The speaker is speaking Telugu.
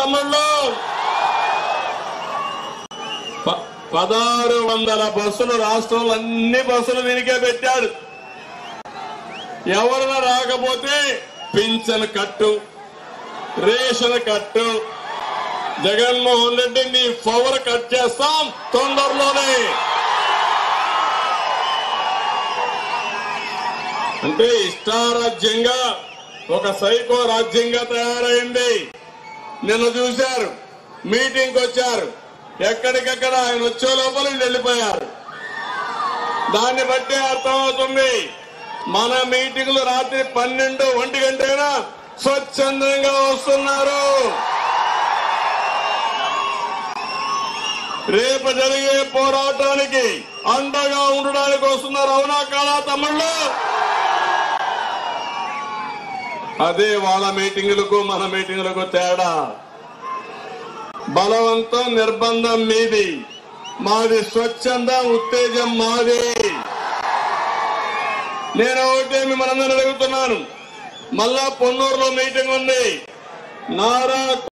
తమ్ముళ్ళు ప- పదహారు వందల బస్సులు రాష్ట్రంలో అన్ని బస్సులు దీనికే పెట్టాడు ఎవరైనా రాకపోతే పింఛన్ కట్టు రేషన్ కట్టు జగన్మోహన్ రెడ్డి నీ పవర్ కట్ చేస్తాం తొందరలోనే అంటే ఇష్టారాజ్యంగా ఒక సైకో రాజ్యంగా తయారైంది నిన్న చూశారు మీటింగ్ వచ్చారు ఎక్కడికక్కడ ఆయన వచ్చే లోపల వీళ్ళు వెళ్ళిపోయారు దాన్ని బట్టి అర్థమవుతుంది మన మీటింగ్లు రాత్రి పన్నెండు ఒంటి గంటైనా స్వచ్ఛందంగా వస్తున్నారు రేపు జరిగే పోరాటానికి అండగా ఉండడానికి వస్తున్నారు అవునా కాదా తమ్ముళ్ళు అదే వాళ్ళ మీటింగులకు మన మీటింగులకు తేడా బలవంతం నిర్బంధం మీది మాది స్వచ్ఛంద ఉత్తేజం మాది నేను ఒకటే మిమ్మల్ని అందరూ అడుగుతున్నాను మళ్ళా పొన్నూరులో మీటింగ్ ఉంది నారా